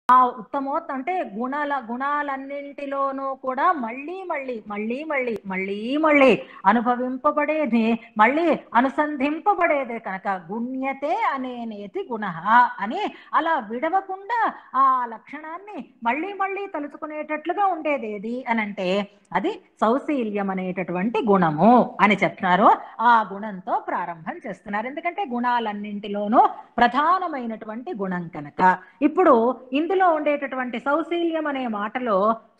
ఆ ఉత్తమోత్ అంటే గుణాల గుణాలన్నింటిలోనూ కూడా మళ్ళీ మళ్ళీ మళ్ళీ మళ్ళీ మళ్ళీ మళ్ళీ అనుభవింపబడేది మళ్ళీ అనుసంధింపబడేదే కనుక గుణ్యతే అనేనేతి గుణ అని అలా విడవకుండా ఆ లక్షణాన్ని మళ్ళీ మళ్ళీ తలుచుకునేటట్లుగా ఉండేది ఏది అని అంటే అది సౌశీల్యం అనేటటువంటి గుణము అని చెప్తున్నారు ఆ గుణంతో ప్రారంభం చేస్తున్నారు ఎందుకంటే గుణాలన్నింటిలోనూ ప్రధానమైనటువంటి గుణం కనుక ఇప్పుడు ఇందులో ఉండేటటువంటి సౌశీల్యం అనే మాటలో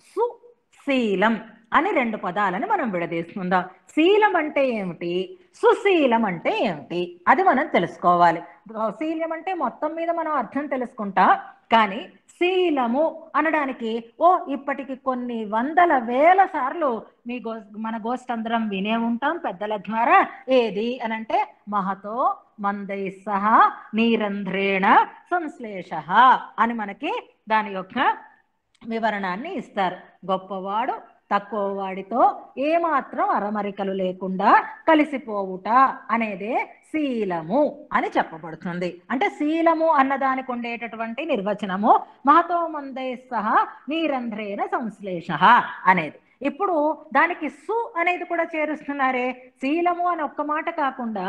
సుశీలం అని రెండు పదాలను మనం విడదీసుకుందాం శీలం అంటే ఏమిటి సుశీలం అంటే ఏమిటి అది మనం తెలుసుకోవాలి సౌశీల్యం అంటే మొత్తం మీద మనం అర్థం తెలుసుకుంటాం కానీ శీలము అనడానికి ఓ ఇప్పటికి కొన్ని వందల వేల సార్లు మీ గో మన గోష్టందరం వినే ఉంటాం పెద్దల ద్వారా ఏది అనంటే మహతో మందై సహా నీరంధ్రేణ సంశ్లేష అని మనకి దాని యొక్క వివరణాన్ని ఇస్తారు గొప్పవాడు తక్కువ వాడితో ఏమాత్రం అరమరికలు లేకుండా కలిసిపోవుట అనేదే శీలము అని చెప్పబడుతుంది అంటే శీలము అన్నదానికి ఉండేటటువంటి నిర్వచనము మహతో మందే సహా నీరంధ్రేణ సంశ్లేష అనేది ఇప్పుడు దానికి సు అనేది కూడా చేరుస్తున్నారే శీలము అని ఒక్క మాట కాకుండా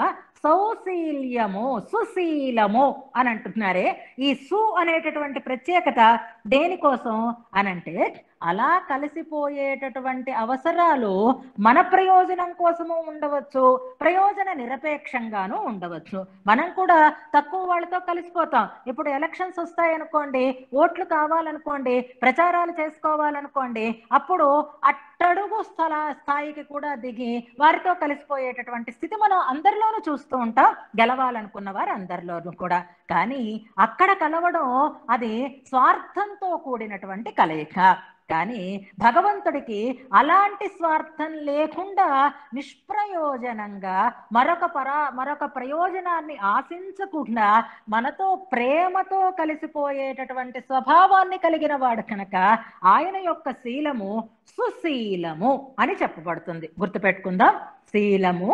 సౌశీల్యము సుశీలము అని అంటున్నారే ఈ సు అనేటటువంటి ప్రత్యేకత దేనికోసం అనంటే అలా కలిసిపోయేటటువంటి అవసరాలు మన ప్రయోజనం కోసము ఉండవచ్చు ప్రయోజన నిరపేక్షంగాను ఉండవచ్చు మనం కూడా తక్కువ వాళ్ళతో కలిసిపోతాం ఇప్పుడు ఎలక్షన్స్ వస్తాయనుకోండి ఓట్లు కావాలనుకోండి ప్రచారాలు చేసుకోవాలనుకోండి అప్పుడు అట్టడుగు స్థల స్థాయికి కూడా దిగి వారితో కలిసిపోయేటటువంటి స్థితి మనం అందరిలోనూ చూస్తూ ఉంటాం గెలవాలనుకున్న వారు అందరిలోనూ కూడా కానీ అక్కడ కలవడం అది స్వార్థంతో కూడినటువంటి కలయిక కానీ భగవంతుడికి అలాంటి స్వార్థం లేకుండా నిష్ప్రయోజనంగా మరొక పరా మరొక ప్రయోజనాన్ని ఆశించకుండా మనతో ప్రేమతో కలిసిపోయేటటువంటి స్వభావాన్ని కలిగిన వాడు కనుక ఆయన యొక్క శీలము సుశీలము అని చెప్పబడుతుంది గుర్తుపెట్టుకుందాం శీలము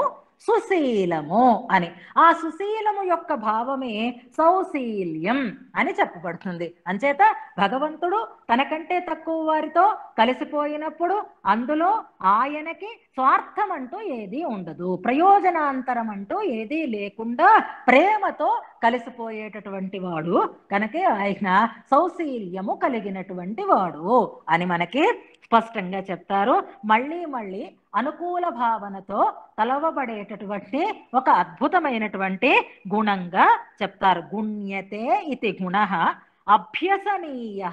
సుశీలము అని ఆ సుశీలము యొక్క భావమే సౌశీల్యం అని చెప్పబడుతుంది అంచేత భగవంతుడు తనకంటే తక్కువ వారితో కలిసిపోయినప్పుడు అందులో ఆయనకి స్వార్థం అంటూ ఏదీ ఉండదు ప్రయోజనాంతరం అంటూ ఏదీ లేకుండా ప్రేమతో కలిసిపోయేటటువంటి వాడు కనుకే ఆయన సౌశీల్యము కలిగినటువంటి వాడు అని మనకి స్పష్టంగా చెప్తారు మళ్ళీ మళ్ళీ అనుకూల భావనతో తలవబడేటటువంటి ఒక అద్భుతమైనటువంటి గుణంగా చెప్తారు గుణ్యతే ఇది గుణ అభ్యసనీయ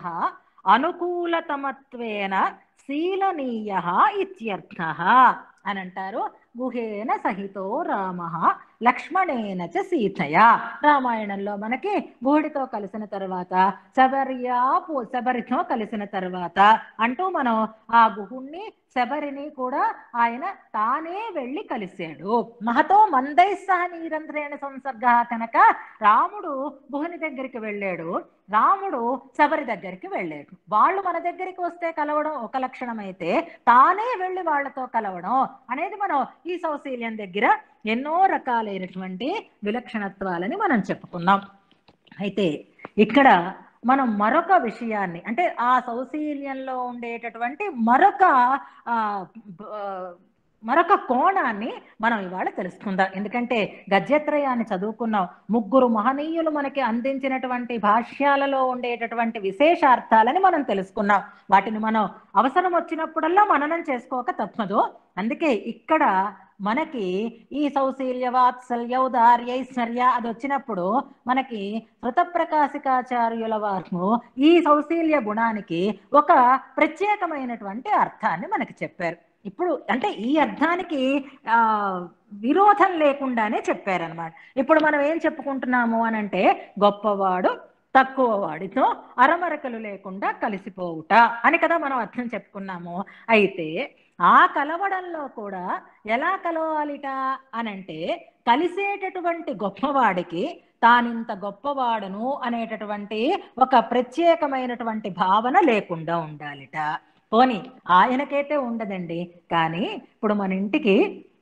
అనుకూలతమత్వేన శీలనీయ ఇత్యర్థ అని అంటారు గుహేన సహితో రామ లక్ష్మణేన చ సీతయ రామాయణంలో మనకి గుహుడితో కలిసిన తర్వాత శబర్యా పూ శబరితో కలిసిన తర్వాత అంటూ మనం ఆ గుహుణ్ణి శబరిని కూడా ఆయన తానే వెళ్ళి కలిశాడు మహతో మందై సహ నీరంధ్రేణ సంసర్గ కనుక రాముడు గుహుని దగ్గరికి వెళ్ళాడు రాముడు శబరి దగ్గరికి వెళ్ళాడు వాళ్ళు మన దగ్గరికి వస్తే కలవడం ఒక లక్షణం అయితే తానే వెళ్ళి వాళ్ళతో కలవడం అనేది మనం ఈ సౌశీల్యం దగ్గర ఎన్నో రకాలైనటువంటి విలక్షణత్వాలని మనం చెప్పుకున్నాం అయితే ఇక్కడ మనం మరొక విషయాన్ని అంటే ఆ సౌశీల్యంలో ఉండేటటువంటి మరొక ఆ, బ- ఆ, మరొక కోణాన్ని మనం ఇవాళ తెలుసుకుందాం ఎందుకంటే గద్యత్రయాన్ని చదువుకున్నాం ముగ్గురు మహనీయులు మనకి అందించినటువంటి భాష్యాలలో ఉండేటటువంటి విశేషార్థాలని మనం తెలుసుకున్నాం వాటిని మనం అవసరం వచ్చినప్పుడల్లా మననం చేసుకోక తప్పదు అందుకే ఇక్కడ మనకి ఈ సౌశీల్య వాత్సల్య ఔదార్య ఐశ్వర్య అది వచ్చినప్పుడు మనకి ప్రకాశికాచార్యుల వారు ఈ సౌశీల్య గుణానికి ఒక ప్రత్యేకమైనటువంటి అర్థాన్ని మనకి చెప్పారు ఇప్పుడు అంటే ఈ అర్థానికి ఆ విరోధం లేకుండానే చెప్పారనమాట ఇప్పుడు మనం ఏం చెప్పుకుంటున్నాము అని అంటే గొప్పవాడు తక్కువ వాడితో అరమరకలు లేకుండా కలిసిపోవుట అని కదా మనం అర్థం చెప్పుకున్నాము అయితే ఆ కలవడంలో కూడా ఎలా కలవాలిట అనంటే కలిసేటటువంటి గొప్పవాడికి తానింత గొప్పవాడను అనేటటువంటి ఒక ప్రత్యేకమైనటువంటి భావన లేకుండా ఉండాలిట పోని ఆయనకైతే ఉండదండి కానీ ఇప్పుడు మన ఇంటికి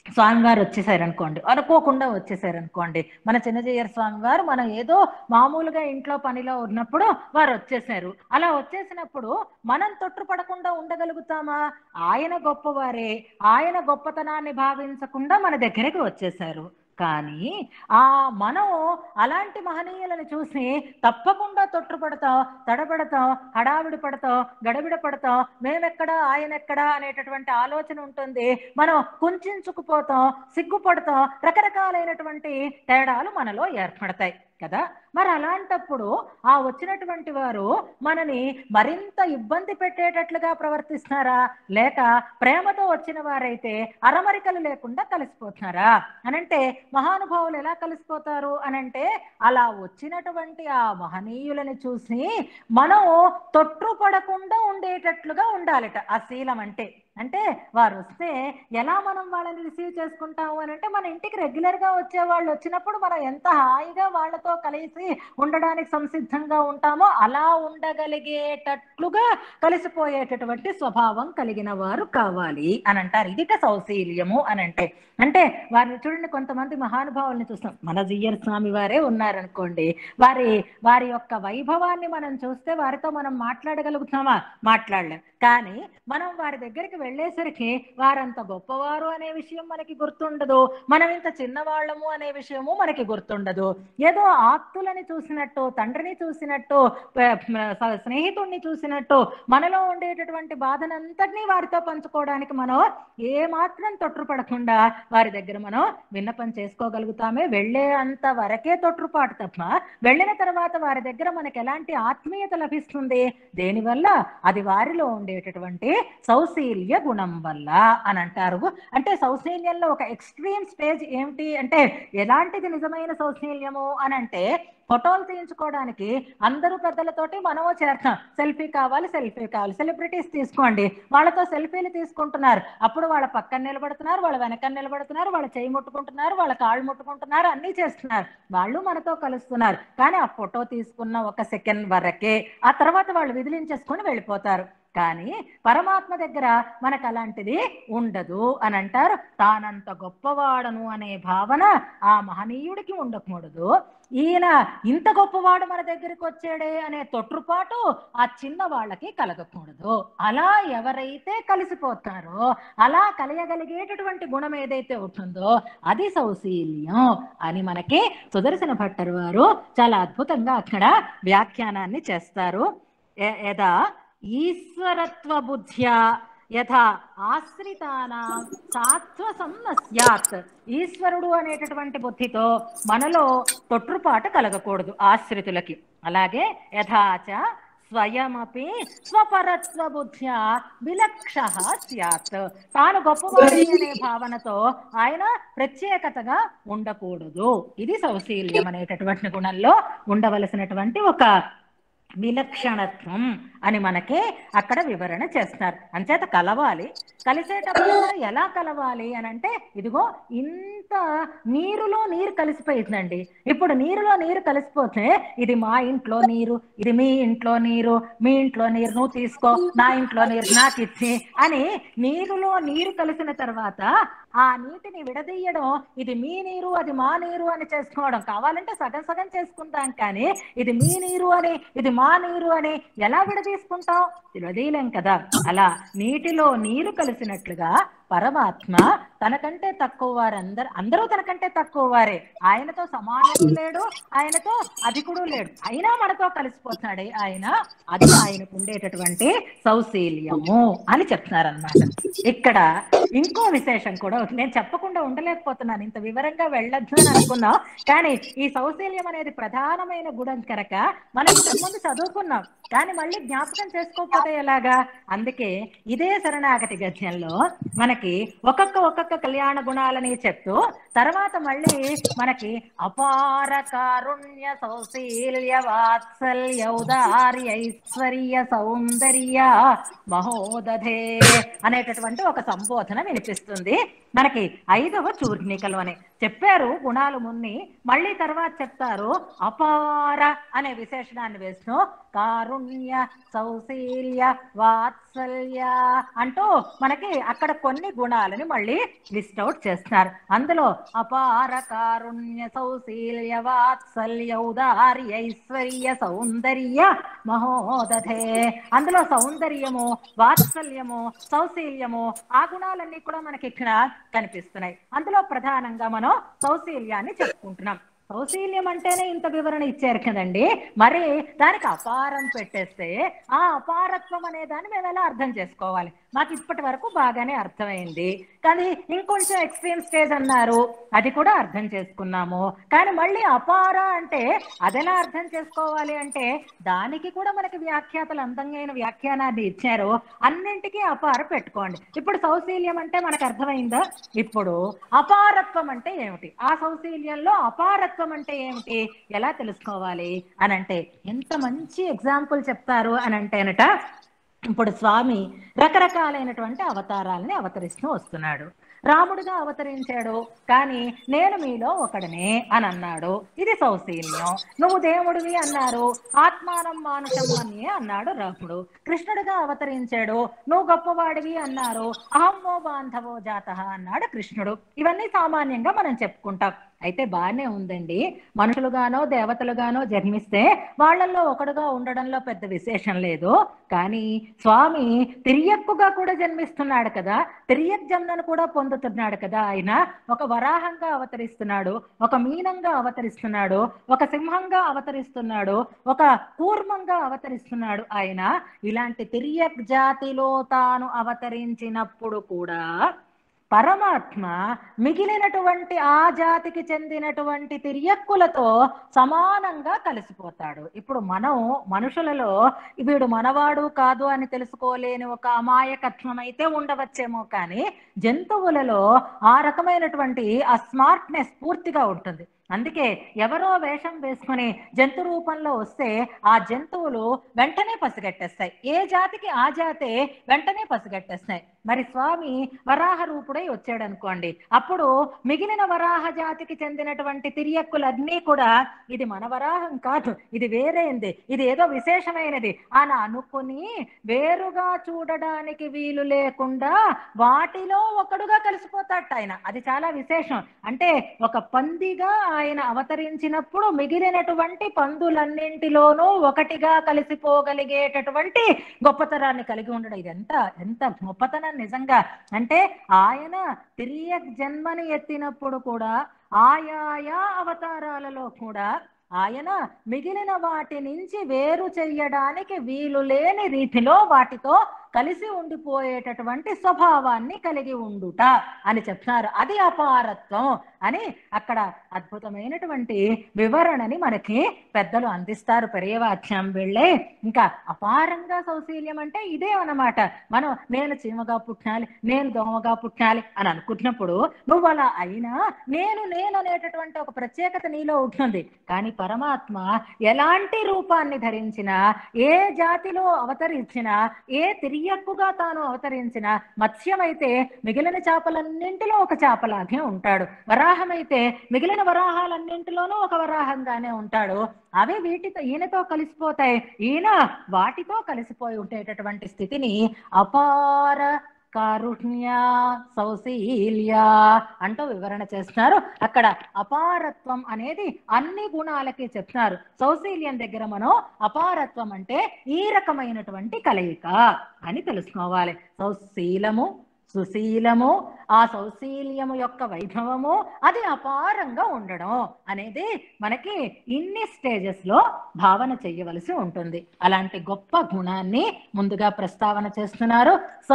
స్వామివారు వచ్చేసారనుకోండి అనుకోకుండా వచ్చేసారనుకోండి మన చిన్నజయ్యర్ స్వామి వారు మనం ఏదో మామూలుగా ఇంట్లో పనిలో ఉన్నప్పుడు వారు వచ్చేసారు అలా వచ్చేసినప్పుడు మనం తొట్టుపడకుండా ఉండగలుగుతామా ఆయన గొప్పవారే ఆయన గొప్పతనాన్ని భావించకుండా మన దగ్గరికి వచ్చేసారు కానీ ఆ మనం అలాంటి మహనీయులను చూసి తప్పకుండా తొట్టుపడతాం తడబడతాం హడావిడి పడతాం గడబిడ పడతాం మేమెక్కడా ఆయన ఎక్కడా అనేటటువంటి ఆలోచన ఉంటుంది మనం కుంచుకుపోతాం సిగ్గుపడతాం రకరకాలైనటువంటి తేడాలు మనలో ఏర్పడతాయి కదా మరి అలాంటప్పుడు ఆ వచ్చినటువంటి వారు మనని మరింత ఇబ్బంది పెట్టేటట్లుగా ప్రవర్తిస్తున్నారా లేక ప్రేమతో వచ్చిన వారైతే అరమరికలు లేకుండా కలిసిపోతున్నారా అనంటే మహానుభావులు ఎలా కలిసిపోతారు అనంటే అలా వచ్చినటువంటి ఆ మహనీయులని చూసి మనం తొట్టుపడకుండా ఉండేటట్లుగా ఉండాలట ఆ శీలం అంటే అంటే వారు వస్తే ఎలా మనం వాళ్ళని రిసీవ్ చేసుకుంటాము అని అంటే మన ఇంటికి రెగ్యులర్ గా వచ్చే వాళ్ళు వచ్చినప్పుడు మనం ఎంత హాయిగా వాళ్ళతో కలిసి ఉండడానికి సంసిద్ధంగా ఉంటామో అలా ఉండగలిగేటట్లుగా కలిసిపోయేటటువంటి స్వభావం కలిగిన వారు కావాలి అని అంటారు ఇదిట సౌశీల్యము అని అంటే అంటే వారిని చూడండి కొంతమంది మహానుభావుల్ని చూస్తాం మన జియ్యర్ స్వామి వారే ఉన్నారనుకోండి వారి వారి యొక్క వైభవాన్ని మనం చూస్తే వారితో మనం మాట్లాడగలుగుతామా మాట్లాడలేం కానీ మనం వారి దగ్గరికి వెళ్ళేసరికి వారంత గొప్పవారు అనే విషయం మనకి గుర్తుండదు మనం ఇంత చిన్నవాళ్ళము అనే విషయము మనకి గుర్తుండదు ఏదో ఆప్తులని చూసినట్టు తండ్రిని చూసినట్టు ప- ప- స్నేహితుడిని చూసినట్టు మనలో ఉండేటటువంటి బాధనంతటినీ వారితో పంచుకోవడానికి మనం ఏ మాత్రం తొట్టుపడకుండా వారి దగ్గర మనం విన్నపం చేసుకోగలుగుతామే వెళ్ళే అంత వరకే తొట్టుపాటు తప్ప వెళ్ళిన తర్వాత వారి దగ్గర మనకి ఎలాంటి ఆత్మీయత లభిస్తుంది దేనివల్ల అది వారిలో ఉండేటటువంటి సౌశీల్య గుణం వల్ల అని అంటారు అంటే సౌశీల్యంలో ఒక ఎక్స్ట్రీమ్ స్టేజ్ ఏమిటి అంటే ఎలాంటిది నిజమైన సౌశీల్యము అని అంటే ఫోటోలు తీయించుకోవడానికి అందరూ పెద్దలతోటి మనము చేరతాం సెల్ఫీ కావాలి సెల్ఫీ కావాలి సెలబ్రిటీస్ తీసుకోండి వాళ్ళతో సెల్ఫీలు తీసుకుంటున్నారు అప్పుడు వాళ్ళ పక్కన నిలబడుతున్నారు వాళ్ళ వెనక నిలబడుతున్నారు వాళ్ళ చేయి ముట్టుకుంటున్నారు వాళ్ళ కాళ్ళు ముట్టుకుంటున్నారు అన్నీ చేస్తున్నారు వాళ్ళు మనతో కలుస్తున్నారు కానీ ఆ ఫోటో తీసుకున్న ఒక సెకండ్ వరకే ఆ తర్వాత వాళ్ళు విదిలించేసుకొని వెళ్ళిపోతారు కానీ పరమాత్మ దగ్గర మనకు అలాంటిది ఉండదు అని అంటారు తానంత గొప్పవాడను అనే భావన ఆ మహనీయుడికి ఉండకూడదు ఈయన ఇంత గొప్పవాడు మన దగ్గరికి వచ్చాడే అనే తొట్టుపాటు ఆ చిన్న వాళ్ళకి కలగకూడదు అలా ఎవరైతే కలిసిపోతారో అలా కలియగలిగేటటువంటి గుణం ఏదైతే ఉంటుందో అది సౌశీల్యం అని మనకి సుదర్శన భట్టర్ వారు చాలా అద్భుతంగా అక్కడ వ్యాఖ్యానాన్ని చేస్తారు ఎ- యదా ఈశ్వరత్వ బుద్ధ్యా యథా ఆశ్రితానాం సాత్వసం న స్యాత్ ఈశ్వరుడు అనేటటువంటి బుద్ధితో మనలో తొట్టుపాటు కలగకూడదు ఆశ్రితులకి అలాగే యథాచ స్వయమపి స్వపరత్వ బుద్ధ్యా విలక్ష స్యాత్ తాను గొప్పవాడి అనే భావనతో ఆయన ప్రత్యేకతగా ఉండకూడదు ఇది సౌశీల్యం అనేటటువంటి గుణంలో ఉండవలసినటువంటి ఒక విలక్షణత్వం అని మనకి అక్కడ వివరణ చేస్తున్నారు అంచేత కలవాలి కలిసేటప్పుడు కూడా ఎలా కలవాలి అని అంటే ఇదిగో ఇంత నీరులో నీరు కలిసిపోయిందండి ఇప్పుడు నీరులో నీరు కలిసిపోతే ఇది మా ఇంట్లో నీరు ఇది మీ ఇంట్లో నీరు మీ ఇంట్లో నీరు నువ్వు తీసుకో నా ఇంట్లో నీరు నాకు ఇచ్చి అని నీరులో నీరు కలిసిన తర్వాత ఆ నీటిని విడదీయడం ఇది మీ నీరు అది మా నీరు అని చేసుకోవడం కావాలంటే సగం సగం చేసుకుంటాం కానీ ఇది మీ నీరు అని ఇది మా నీరు అని ఎలా విడదీసుకుంటాం విడదీయలేం కదా అలా నీటిలో నీరు కలిసినట్లుగా పరమాత్మ తనకంటే తక్కువ వారందరూ అందరూ తనకంటే తక్కువ వారే ఆయనతో సమానం లేడు ఆయనతో అధికుడు లేడు అయినా మనతో కలిసిపోతున్నాడే ఆయన అది ఆయనకు ఉండేటటువంటి సౌశీల్యము అని చెప్తున్నారనమాట ఇక్కడ ఇంకో విశేషం కూడా ఉంది. నేను చెప్పకుండా ఉండలేకపోతున్నాను ఇంత వివరంగా వెళ్ళొద్దు అని అనుకున్నాం కానీ ఈ సౌశీల్యం అనేది ప్రధానమైన గుణం కనుక మనం ఇంతకుముందు చదువుకున్నాం కానీ మళ్ళీ జ్ఞాపకం చేసుకోకపోతే ఎలాగా అందుకే ఇదే శరణాగతి గద్యంలో మనకి ఒక్కొక్క ఒక్కొక్క కళ్యాణ గుణాలని చెప్తూ తర్వాత మళ్ళీ మనకి అపార కారుణ్య సౌశీల్య వాత్సల్య ఔదార్య ఐశ్వర్య సౌందర్య మహోదధే అనేటటువంటి ఒక సంబోధన వినిపిస్తుంది మనకి ఐదవ చూర్ణికలు అని చెప్పారు గుణాలు మున్ని మళ్ళీ తర్వాత చెప్తారు అపార అనే విశేషణాన్ని వేస్తూ కారుణ్య కారుణ్య సౌశీల్య వాత్సల్య అంటూ మనకి అక్కడ కొన్ని గుణాలని మళ్ళీ లిస్ట్ అవుట్ చేస్తున్నారు అందులో అపార కారుణ్య సౌశీల్య వాత్సల్య ఉదార్య ఐశ్వర్య సౌందర్య మహోదధే అందులో సౌందర్యము వాత్సల్యము సౌశీల్యము ఆ గుణాలన్నీ కూడా మనకి ఇక్కడ కనిపిస్తున్నాయి అందులో ప్రధానంగా మనం సౌశీల్యాన్ని చెప్పుకుంటున్నాం సౌశీల్యం అంటేనే ఇంత వివరణ ఇచ్చారు కదండి మరి దానికి అపారం పెట్టేస్తే ఆ అపారత్వం అనే దాన్ని మేము ఎలా అర్థం చేసుకోవాలి మాకు ఇప్పటి వరకు బాగానే అర్థమైంది కానీ ఇంకొంచెం ఎక్స్ట్రీమ్ స్టేజ్ అన్నారు అది కూడా అర్థం చేసుకున్నాము కానీ మళ్ళీ అపార అంటే అదెలా అర్థం చేసుకోవాలి అంటే దానికి కూడా మనకి వ్యాఖ్యాతలు అందంగా వ్యాఖ్యానాన్ని ఇచ్చారు అన్నింటికీ అపార పెట్టుకోండి ఇప్పుడు సౌశీల్యం అంటే మనకు అర్థమైందా ఇప్పుడు అపారత్వం అంటే ఏమిటి ఆ సౌశీల్యంలో అపారత్వం అంటే ఏమిటి ఎలా తెలుసుకోవాలి అని అంటే ఎంత మంచి ఎగ్జాంపుల్ చెప్తారు అని అంటేనట ఇప్పుడు స్వామి రకరకాలైనటువంటి అవతారాలని అవతరిస్తూ వస్తున్నాడు రాముడిగా అవతరించాడు కానీ నేను మీలో ఒకడనే అని అన్నాడు ఇది సౌశీల్యం నువ్వు దేవుడివి అన్నారు ఆత్మానం మానుషం అని అన్నాడు రాముడు కృష్ణుడిగా అవతరించాడు నువ్వు గొప్పవాడివి అన్నారు అహమ్మో బాంధవో జాత అన్నాడు కృష్ణుడు ఇవన్నీ సామాన్యంగా మనం చెప్పుకుంటాం అయితే బాగానే ఉందండి మనుషులుగానో దేవతలుగానో జన్మిస్తే వాళ్ళల్లో ఒకడుగా ఉండడంలో పెద్ద విశేషం లేదు కానీ స్వామి తిరియక్కుగా కూడా జన్మిస్తున్నాడు కదా తిరియక్ జన్మను కూడా పొందుతున్నాడు కదా ఆయన ఒక వరాహంగా అవతరిస్తున్నాడు ఒక మీనంగా అవతరిస్తున్నాడు ఒక సింహంగా అవతరిస్తున్నాడు ఒక కూర్మంగా అవతరిస్తున్నాడు ఆయన ఇలాంటి తిరియక్ జాతిలో తాను అవతరించినప్పుడు కూడా పరమాత్మ మిగిలినటువంటి ఆ జాతికి చెందినటువంటి తిరియక్కులతో సమానంగా కలిసిపోతాడు ఇప్పుడు మనం మనుషులలో వీడు మనవాడు కాదు అని తెలుసుకోలేని ఒక అమాయకత్వం అయితే ఉండవచ్చేమో కానీ జంతువులలో ఆ రకమైనటువంటి ఆ స్మార్ట్నెస్ పూర్తిగా ఉంటుంది అందుకే ఎవరో వేషం వేసుకుని జంతు రూపంలో వస్తే ఆ జంతువులు వెంటనే పసిగట్టేస్తాయి ఏ జాతికి ఆ జాతే వెంటనే పసిగట్టేస్తాయి మరి స్వామి వరాహ రూపుడై వచ్చాడు అనుకోండి అప్పుడు మిగిలిన వరాహ జాతికి చెందినటువంటి తిరియక్కులన్నీ కూడా ఇది మన వరాహం కాదు ఇది వేరేంది ఇది ఏదో విశేషమైనది అని అనుకుని వేరుగా చూడడానికి వీలు లేకుండా వాటిలో ఒకడుగా కలిసిపోతాట ఆయన అది చాలా విశేషం అంటే ఒక పందిగా ఆయన అవతరించినప్పుడు మిగిలినటువంటి పందులన్నింటిలోనూ ఒకటిగా కలిసిపోగలిగేటటువంటి గొప్పతనాన్ని కలిగి ఉండడం ఇది ఎంత ఎంత గొప్పతనం నిజంగా అంటే ఆయన తిరియ జన్మని ఎత్తినప్పుడు కూడా ఆయాయా అవతారాలలో కూడా ఆయన మిగిలిన వాటి నుంచి వేరు చెయ్యడానికి వీలు లేని రీతిలో వాటితో కలిసి ఉండిపోయేటటువంటి స్వభావాన్ని కలిగి ఉండుట అని చెప్తున్నారు అది అపారత్వం అని అక్కడ అద్భుతమైనటువంటి వివరణని మనకి పెద్దలు అందిస్తారు పెరియవాచ్యం వెళ్ళే ఇంకా అపారంగా సౌశీల్యం అంటే ఇదే అన్నమాట మనం నేను చీమగా పుట్టాలి నేను దోమగా పుట్టాలి అని అనుకుంటున్నప్పుడు నువ్వు అలా అయినా నేను నేను అనేటటువంటి ఒక ప్రత్యేకత నీలో ఉంటుంది కానీ పరమాత్మ ఎలాంటి రూపాన్ని ధరించినా ఏ జాతిలో అవతరించినా ఏ తిరియక్కుగా తాను అవతరించిన మత్స్యమైతే మిగిలిన చేపలన్నింటిలో ఒక చేపలాగే ఉంటాడు వరాహమైతే మిగిలిన వరాహాలన్నింటిలోనూ ఒక వరాహంగానే ఉంటాడు అవి వీటితో ఈయనతో కలిసిపోతాయి ఈయన వాటితో కలిసిపోయి ఉండేటటువంటి స్థితిని అపార కారుణ్య సౌశీల్య అంటూ వివరణ చేస్తున్నారు అక్కడ అపారత్వం అనేది అన్ని గుణాలకి చెప్తున్నారు సౌశీల్యం దగ్గర మనం అపారత్వం అంటే ఈ రకమైనటువంటి కలయిక అని తెలుసుకోవాలి సౌశీలము సుశీలము ఆ సౌశీల్యము యొక్క వైభవము అది అపారంగా ఉండడం అనేది మనకి ఇన్ని స్టేజెస్ లో భావన చెయ్యవలసి ఉంటుంది అలాంటి గొప్ప గుణాన్ని ముందుగా ప్రస్తావన చేస్తున్నారు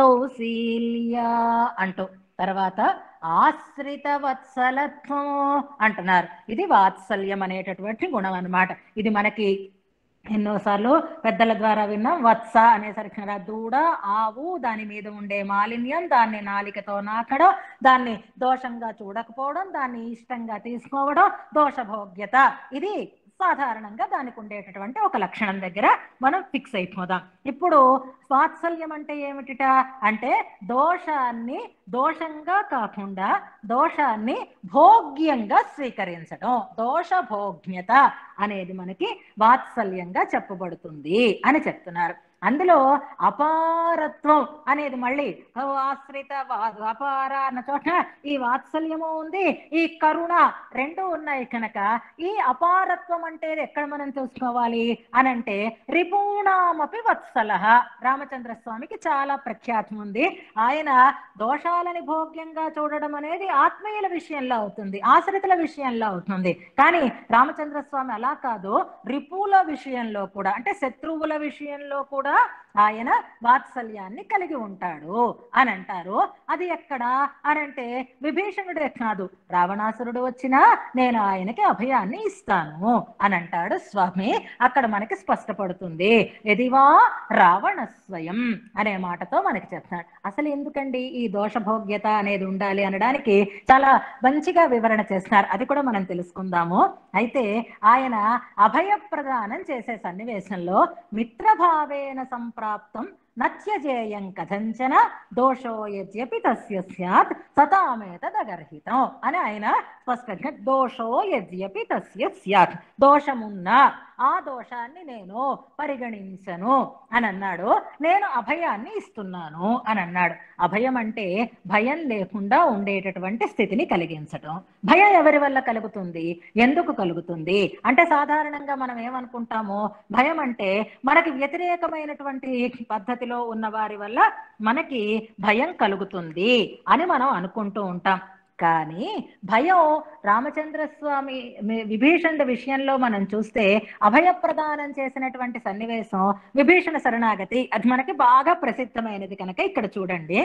సౌశీల్య అంటూ తర్వాత ఆశ్రిత వత్సలత్వం అంటున్నారు ఇది వాత్సల్యం అనేటటువంటి గుణం అన్నమాట ఇది మనకి ఎన్నోసార్లు పెద్దల ద్వారా విన్నాం వత్స అనేసరికి కదా దూడ ఆవు దాని మీద ఉండే మాలిన్యం దాన్ని నాలికతో నాకడం దాన్ని దోషంగా చూడకపోవడం దాన్ని ఇష్టంగా తీసుకోవడం దోషభోగ్యత ఇది సాధారణంగా దానికి ఉండేటటువంటి ఒక లక్షణం దగ్గర మనం ఫిక్స్ అయిపోదాం ఇప్పుడు వాత్సల్యం అంటే ఏమిటిట అంటే దోషాన్ని దోషంగా కాకుండా దోషాన్ని భోగ్యంగా స్వీకరించడం దోష భోగ్యత అనేది మనకి వాత్సల్యంగా చెప్పబడుతుంది అని చెప్తున్నారు అందులో అపారత్వం అనేది మళ్ళీ ఆశ్రిత వా- అపార అన్న చోట ఈ వాత్సల్యము ఉంది ఈ కరుణ రెండు ఉన్నాయి కనుక ఈ అపారత్వం అంటే ఎక్కడ మనం చూసుకోవాలి అని అంటే రిపూణామపి వత్సల రామచంద్ర స్వామికి చాలా ప్రఖ్యాతం ఉంది ఆయన దోషాలని భోగ్యంగా చూడడం అనేది ఆత్మీయుల విషయంలో అవుతుంది ఆశ్రితుల విషయంలో అవుతుంది కానీ రామచంద్ర స్వామి అలా కాదు రిపుల విషయంలో కూడా అంటే శత్రువుల విషయంలో కూడా ఆయన వాత్సల్యాన్ని కలిగి ఉంటాడు అని అంటారు అది ఎక్కడ అని అంటే విభీషణుడే కాదు రావణాసురుడు వచ్చినా నేను ఆయనకి అభయాన్ని ఇస్తాను అని అంటాడు స్వామి అక్కడ మనకి స్పష్టపడుతుంది ఎదివా రావణ స్వయం అనే మాటతో మనకి చెప్తాడు అసలు ఎందుకండి ఈ దోషభోగ్యత అనేది ఉండాలి అనడానికి చాలా మంచిగా వివరణ చేస్తున్నారు అది కూడా మనం తెలుసుకుందాము అయితే ఆయన అభయ ప్రదానం చేసే సన్నివేశంలో మిత్రభావేన సంప్రాప్తం నత్యజేయం కథంచన దోషో యద్యపి తస్య స్యాత్ సతామేతదగర్హితం అని ఆయన స్పష్టంగా దోషో యద్యపి తస్య స్యాత్ దోషమున్నా ఆ దోషాన్ని నేను పరిగణించను అని అన్నాడు నేను అభయాన్ని ఇస్తున్నాను అని అన్నాడు అభయం అంటే భయం లేకుండా ఉండేటటువంటి స్థితిని కలిగించటం భయం ఎవరి వల్ల కలుగుతుంది ఎందుకు కలుగుతుంది అంటే సాధారణంగా మనం ఏమనుకుంటాము భయం అంటే మనకి వ్యతిరేకమైనటువంటి పద్ధతిలో ఉన్న వారి వల్ల మనకి భయం కలుగుతుంది అని మనం అనుకుంటూ ఉంటాం కానీ భయం రామచంద్ర స్వామి మి- విభీషణుడి విషయంలో మనం చూస్తే అభయ ప్రదానం చేసినటువంటి సన్నివేశం విభీషణ శరణాగతి అది మనకి బాగా ప్రసిద్ధమైనది కనుక ఇక్కడ చూడండి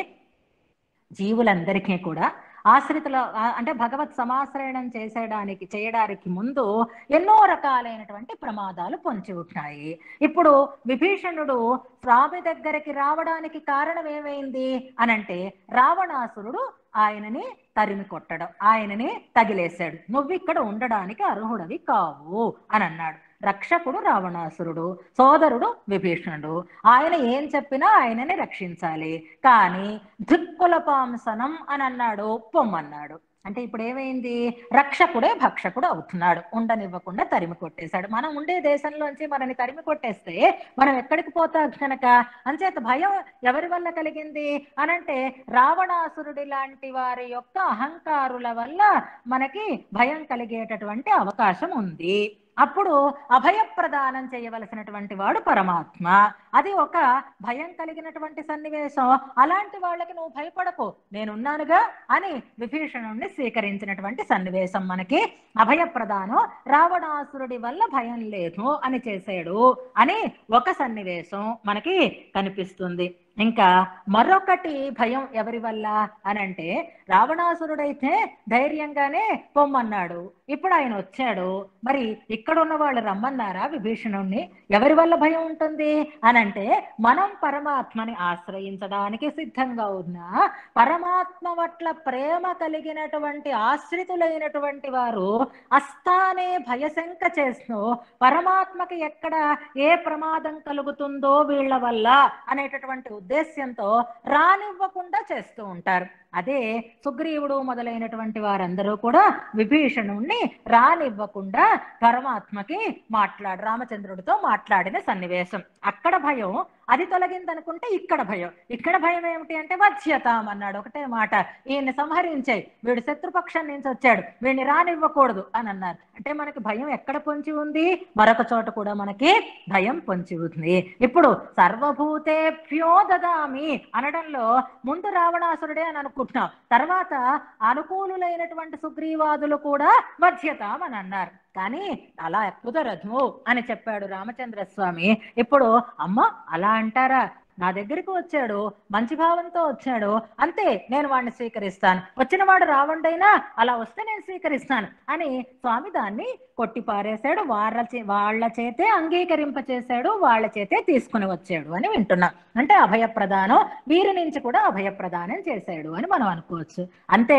జీవులందరికీ కూడా ఆశ్రితుల ఆ- అంటే భగవత్ సమాశ్రయణం చేసేయడానికి చేయడానికి ముందు ఎన్నో రకాలైనటువంటి ప్రమాదాలు పొంచి ఉంటాయి ఇప్పుడు విభీషణుడు స్వామి దగ్గరికి రావడానికి కారణం ఏమైంది అనంటే రావణాసురుడు ఆయనని తరిమి కొట్టడం ఆయనని తగిలేశాడు నువ్వు ఇక్కడ ఉండడానికి అర్హుడవి కావు అని అన్నాడు రక్షకుడు రావణాసురుడు సోదరుడు విభీషణుడు ఆయన ఏం చెప్పినా ఆయనని రక్షించాలి కానీ ధిక్కులపాంసనం అని అన్నాడు పొమ్మన్నాడు అంటే ఇప్పుడు ఏమైంది రక్షకుడే భక్షకుడు అవుతున్నాడు ఉండనివ్వకుండా తరిమి కొట్టేశాడు మనం ఉండే దేశంలోంచి మనని తరిమి కొట్టేస్తే మనం ఎక్కడికి పోతాం కనుక అంచేత భయం ఎవరి వల్ల కలిగింది అనంటే రావణాసురుడి లాంటి వారి యొక్క అహంకారుల వల్ల మనకి భయం కలిగేటటువంటి అవకాశం ఉంది అప్పుడు అభయ ప్రదానం చేయవలసినటువంటి వాడు పరమాత్మ అది ఒక భయం కలిగినటువంటి సన్నివేశం అలాంటి వాళ్ళకి నువ్వు భయపడకు నేనున్నానుగా అని విభీషణుణ్ణి స్వీకరించినటువంటి సన్నివేశం మనకి అభయ ప్రదానం రావణాసురుడి వల్ల భయం లేదు అని చేశాడు అని ఒక సన్నివేశం మనకి కనిపిస్తుంది ఇంకా మరొకటి భయం ఎవరి వల్ల అని అంటే రావణాసురుడైతే ధైర్యంగానే పొమ్మన్నాడు ఇప్పుడు ఆయన వచ్చాడు మరి ఇక్కడ ఉన్న వాళ్ళు రమ్మన్నారా విభీషణుణ్ణి ఎవరి వల్ల భయం ఉంటుంది అని అంటే మనం పరమాత్మని ఆశ్రయించడానికి సిద్ధంగా ఉన్నా పరమాత్మ పట్ల ప్రేమ కలిగినటువంటి ఆశ్రితులైనటువంటి వారు అస్తానే భయశంక చేస్తూ పరమాత్మకి ఎక్కడ ఏ ప్రమాదం కలుగుతుందో వీళ్ళ వల్ల అనేటటువంటి ఉద్దేశ్యంతో రానివ్వకుండా చేస్తూ ఉంటారు అదే సుగ్రీవుడు మొదలైనటువంటి వారందరూ కూడా విభీషణుణ్ణి రానివ్వకుండా పరమాత్మకి మాట్లాడు రామచంద్రుడితో మాట్లాడిన సన్నివేశం అక్కడ భయం అది తొలగిందనుకుంటే ఇక్కడ భయం ఇక్కడ భయం ఏమిటి అంటే వధ్యతాం అన్నాడు ఒకటే మాట ఈయన్ని సంహరించాయి వీడు శత్రుపక్షం నుంచి వచ్చాడు వీడిని రానివ్వకూడదు అని అన్నారు అంటే మనకి భయం ఎక్కడ పొంచి ఉంది మరొక చోట కూడా మనకి భయం పొంచి ఉంది ఇప్పుడు సర్వభూతేభ్యో దదామి అనడంలో ముందు రావణాసురుడే అని అనుకుంటున్నాం తర్వాత అనుకూలులైనటువంటి సుగ్రీవాదులు కూడా వధ్యతాం అని అన్నారు కానీ అలా కుదరదు అని చెప్పాడు రామచంద్ర స్వామి ఇప్పుడు అమ్మ అలా అంటారా నా దగ్గరికి వచ్చాడు మంచి భావంతో వచ్చాడు అంతే నేను వాడిని స్వీకరిస్తాను వచ్చిన వాడు రావండైనా అలా వస్తే నేను స్వీకరిస్తాను అని స్వామి దాన్ని కొట్టి పారేశాడు వాళ్ళ చే వాళ్ళ చేతే అంగీకరింప చేశాడు వాళ్ళ చేతే తీసుకుని వచ్చాడు అని వింటున్నాం అంటే అభయప్రదానం వీరి నుంచి కూడా అభయప్రదానం చేశాడు అని మనం అనుకోవచ్చు అంతేనా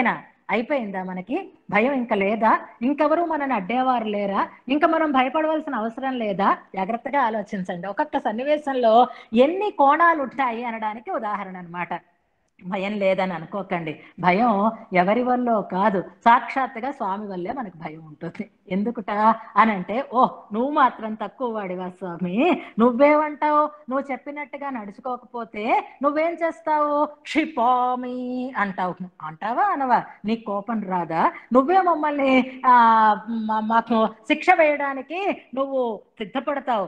అయిపోయిందా మనకి భయం ఇంకా లేదా ఇంకెవరు మనని అడ్డేవారు లేరా ఇంకా మనం భయపడవలసిన అవసరం లేదా జాగ్రత్తగా ఆలోచించండి ఒక్కొక్క సన్నివేశంలో ఎన్ని కోణాలు ఉంటాయి అనడానికి ఉదాహరణ అన్నమాట భయం లేదని అనుకోకండి భయం ఎవరి వల్ల కాదు సాక్షాత్తుగా స్వామి వల్లే మనకు భయం ఉంటుంది ఎందుకుట అని అంటే ఓ నువ్వు మాత్రం తక్కువ వాడివా స్వామి నువ్వేమంటావు నువ్వు చెప్పినట్టుగా నడుచుకోకపోతే నువ్వేం చేస్తావు క్షిపామి అంటావు అంటావా అనవా నీ కోపం రాదా నువ్వే మమ్మల్ని ఆ మా- మాకు శిక్ష వేయడానికి నువ్వు సిద్ధపడతావు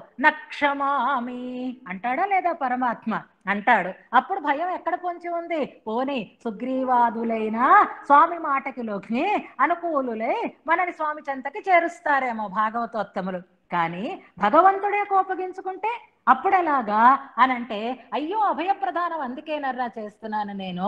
నక్షమామి అంటాడా లేదా పరమాత్మ అంటాడు అప్పుడు భయం ఎక్కడ పొంచి ఉంది పోని సుగ్రీవాదులైన స్వామి మాటకి లోకి అనుకూలులై మనని స్వామి చెంతకి చేరుస్తారేమో భాగవతోత్తములు కానీ భగవంతుడే కోపగించుకుంటే అప్పుడెలాగా అనంటే అయ్యో అభయప్రదానం అందుకేనర్రా చేస్తున్నాను నేను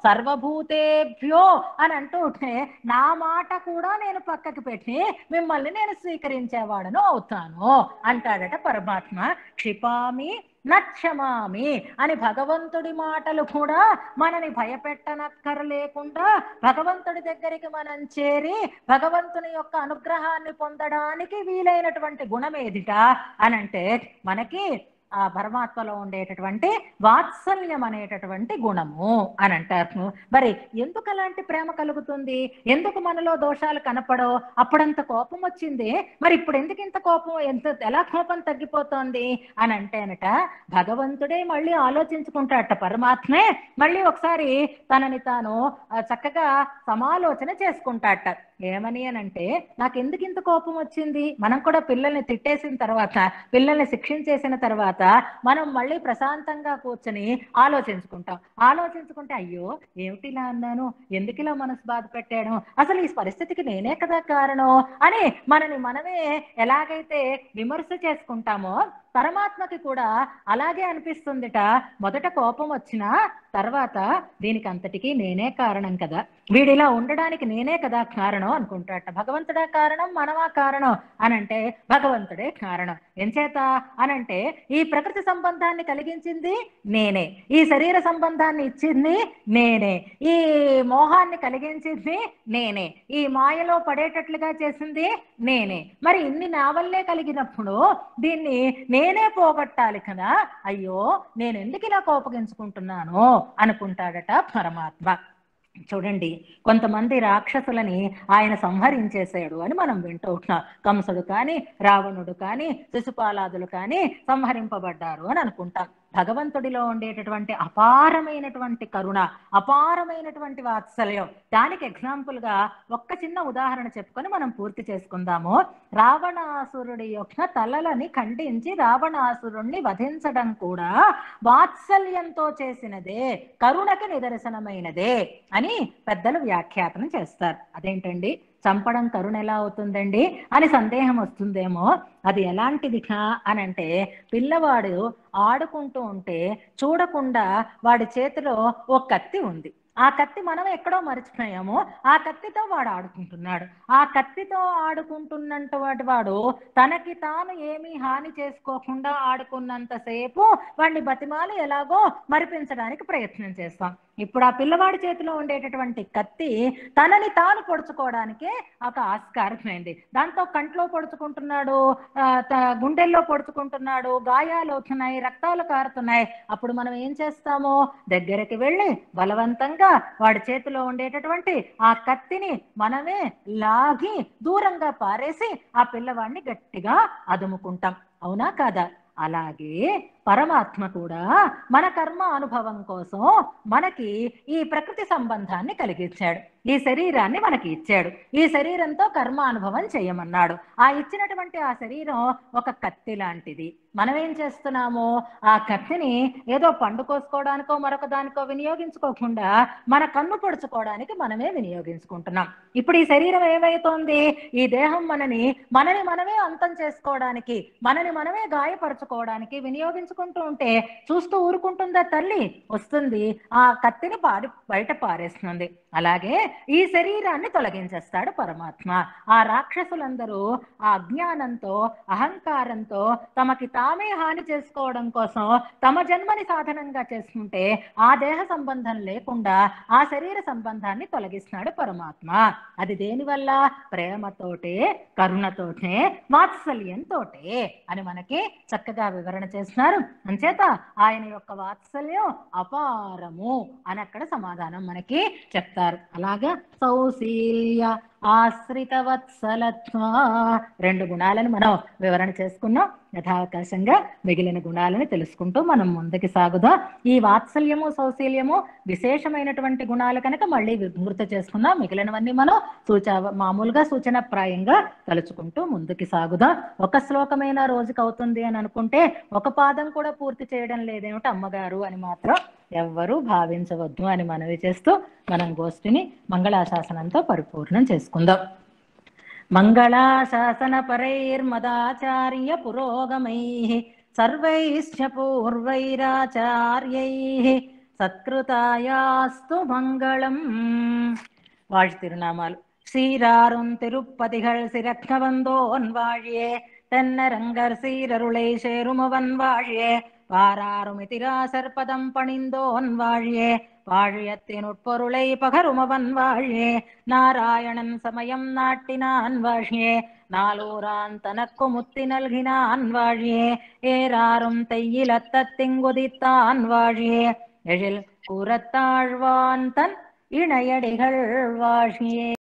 సర్వభూతేభ్యో అని అంటూ ఉంటే నా మాట కూడా నేను పక్కకి పెట్టి మిమ్మల్ని నేను స్వీకరించేవాడను అవుతాను అంటాడట పరమాత్మ క్షిపామి నక్షమామి అని భగవంతుడి మాటలు కూడా మనని భయపెట్టనక్కర్లేకుండా భగవంతుడి దగ్గరికి మనం చేరి భగవంతుని యొక్క అనుగ్రహాన్ని పొందడానికి వీలైనటువంటి గుణం ఏదిట అనంటే మనకి ఆ పరమాత్మలో ఉండేటటువంటి వాత్సల్యం అనేటటువంటి గుణము అని అంటారు మరి ఎందుకు అలాంటి ప్రేమ కలుగుతుంది ఎందుకు మనలో దోషాలు కనపడవు అప్పుడంత కోపం వచ్చింది మరి ఇప్పుడు ఎందుకు ఇంత కోపం ఎంత ఎలా కోపం తగ్గిపోతోంది అని అంటేనట భగవంతుడే మళ్ళీ ఆలోచించుకుంటాడట పరమాత్మే మళ్ళీ ఒకసారి తనని తాను ఆ, చక్కగా సమాలోచన చేసుకుంటాడట ఏమని అని అంటే నాకు ఎందుకు ఇంత కోపం వచ్చింది మనం కూడా పిల్లల్ని తిట్టేసిన తర్వాత పిల్లల్ని శిక్షించేసిన తర్వాత మనం మళ్ళీ ప్రశాంతంగా కూర్చొని ఆలోచించుకుంటాం ఆలోచించుకుంటే అయ్యో ఏమిటి ఇలా అన్నాను ఎందుకు ఇలా మనసు బాధ పెట్టాను అసలు ఈ పరిస్థితికి నేనే కదా కారణం అని మనని మనమే ఎలాగైతే విమర్శ చేసుకుంటామో పరమాత్మకి కూడా అలాగే అనిపిస్తుందిట మొదట కోపం వచ్చినా తర్వాత దీనికి అంతటికీ నేనే కారణం కదా వీడిలా ఉండడానికి నేనే కదా కారణం అనుకుంటాట భగవంతుడా కారణం మనమా కారణం అనంటే భగవంతుడే కారణం ఎంచేత అనంటే ఈ ప్రకృతి సంబంధాన్ని కలిగించింది నేనే ఈ శరీర సంబంధాన్ని ఇచ్చింది నేనే ఈ మోహాన్ని కలిగించింది నేనే ఈ మాయలో పడేటట్లుగా చేసింది నేనే మరి ఇన్ని నా వల్లే కలిగినప్పుడు దీన్ని నేనే పోగొట్టాలి కదా అయ్యో నేను ఎందుకు ఇలా కోపగించుకుంటున్నాను అనుకుంటాడట పరమాత్మ చూడండి కొంతమంది రాక్షసులని ఆయన సంహరించేశాడు అని మనం వింటూ ఉంటున్నాం కంసుడు కానీ రావణుడు కానీ శిశుపాలాదులు కానీ సంహరింపబడ్డారు అని అనుకుంటాం భగవంతుడిలో ఉండేటటువంటి అపారమైనటువంటి కరుణ అపారమైనటువంటి వాత్సల్యం దానికి ఎగ్జాంపుల్ గా ఒక్క చిన్న ఉదాహరణ చెప్పుకొని మనం పూర్తి చేసుకుందాము రావణాసురుడి యొక్క తలలని ఖండించి రావణాసురుణ్ణి వధించడం కూడా వాత్సల్యంతో చేసినదే కరుణకి నిదర్శనమైనదే అని పెద్దలు వ్యాఖ్యాతనం చేస్తారు అదేంటండి చంపడం కరుణ ఎలా అవుతుందండి అని సందేహం వస్తుందేమో అది ఎలాంటిది కా అని అంటే పిల్లవాడు ఆడుకుంటూ ఉంటే చూడకుండా వాడి చేతిలో ఓ కత్తి ఉంది ఆ కత్తి మనం ఎక్కడో మర్చిపోయాము ఆ కత్తితో వాడు ఆడుకుంటున్నాడు ఆ కత్తితో ఆడుకుంటున్నటువంటి వాడు తనకి తాను ఏమీ హాని చేసుకోకుండా ఆడుకున్నంతసేపు వాడిని బతిమాలి ఎలాగో మరిపించడానికి ప్రయత్నం చేస్తాం ఇప్పుడు ఆ పిల్లవాడి చేతిలో ఉండేటటువంటి కత్తి తనని తాను పొడుచుకోవడానికే ఒక ఆస్కారమైంది దాంతో కంట్లో పొడుచుకుంటున్నాడు ఆ, త- గుండెల్లో పొడుచుకుంటున్నాడు గాయాలు అవుతున్నాయి రక్తాలు కారుతున్నాయి అప్పుడు మనం ఏం చేస్తాము దగ్గరికి వెళ్ళి బలవంతంగా వాడి చేతిలో ఉండేటటువంటి ఆ కత్తిని మనమే లాగి దూరంగా పారేసి ఆ పిల్లవాడిని గట్టిగా అదుముకుంటాం అవునా కాదా అలాగే పరమాత్మ కూడా మన కర్మ అనుభవం కోసం మనకి ఈ ప్రకృతి సంబంధాన్ని కలిగించాడు ఈ శరీరాన్ని మనకి ఇచ్చాడు ఈ శరీరంతో కర్మ అనుభవం చేయమన్నాడు ఆ ఇచ్చినటువంటి ఆ శరీరం ఒక కత్తి లాంటిది మనం ఏం చేస్తున్నాము ఆ కత్తిని ఏదో పండు కోసుకోవడానికో మరొక దానికో వినియోగించుకోకుండా మన కన్ను పొడుచుకోవడానికి మనమే వినియోగించుకుంటున్నాం ఇప్పుడు ఈ శరీరం ఏమైతోంది ఈ దేహం మనని మనని మనమే అంతం చేసుకోవడానికి మనని మనమే గాయపరచుకోవడానికి వినియోగించుకో హింసించుకుంటూ ఉంటే చూస్తూ ఊరుకుంటుందా తల్లి వస్తుంది ఆ కత్తిని పారి బయట పారేస్తుంది అలాగే ఈ శరీరాన్ని తొలగించేస్తాడు పరమాత్మ ఆ రాక్షసులందరూ ఆ అజ్ఞానంతో అహంకారంతో తమకి తామే హాని చేసుకోవడం కోసం తమ జన్మని సాధనంగా చేసుకుంటే ఆ దేహ సంబంధం లేకుండా ఆ శరీర సంబంధాన్ని తొలగిస్తున్నాడు పరమాత్మ అది దేనివల్ల ప్రేమతోటే కరుణతోటే వాత్సల్యంతోటే అని మనకి చక్కగా వివరణ చేస్తున్నారు అంచేత ఆయన యొక్క వాత్సల్యం అపారము అని అక్కడ సమాధానం మనకి చెప్తారు అలాగా సౌశీల్య ఆశ్రిత వత్సలత్వ రెండు గుణాలను మనం వివరణ చేసుకున్నాం యథావకాశంగా మిగిలిన గుణాలను తెలుసుకుంటూ మనం ముందుకు సాగుదాం ఈ వాత్సల్యము సౌశీల్యము విశేషమైనటువంటి గుణాలు కనుక మళ్ళీ గుర్తు చేసుకుందాం మిగిలినవన్నీ మనం సూచ మామూలుగా సూచన ప్రాయంగా తలుచుకుంటూ ముందుకు సాగుదాం ఒక శ్లోకమైన రోజుకి అవుతుంది అని అనుకుంటే ఒక పాదం కూడా పూర్తి చేయడం లేదేమిటి అమ్మగారు అని మాత్రం ఎవ్వరూ భావించవద్దు అని మనవి చేస్తూ మనం గోష్ఠిని మంగళాశాసనంతో పరిపూర్ణం చేసుకుందాం మంగళాశాసన పరైర్మదాచార్య పురోగమై సర్వైశ్చ పూర్వైరాచార్యై సత్కృతాయాస్తు మంగళం வாழ் திருநாமால் சீராரும் திருப்பதிகள் சிறக்கவந்தோன் வாழியே தென்னரங்கர் சீரருளை சேருமவன் வாழியே பாராருமிதிராசற்பதம் பணிந்தோன் வாழியே வாழியத்தின் உட்பொருளை பகருமவன் வாழியே நாராயணன் சமயம் நாட்டினான் வாழியே நாளூரான் தனக்கு முத்தி நல்கினான் வாழியே ஏராரும் தையிலத்தத்திங்குதித்தான் வாழியே எழில் கூறத்தாழ்வான் தன் இணையடிகள் வாழியே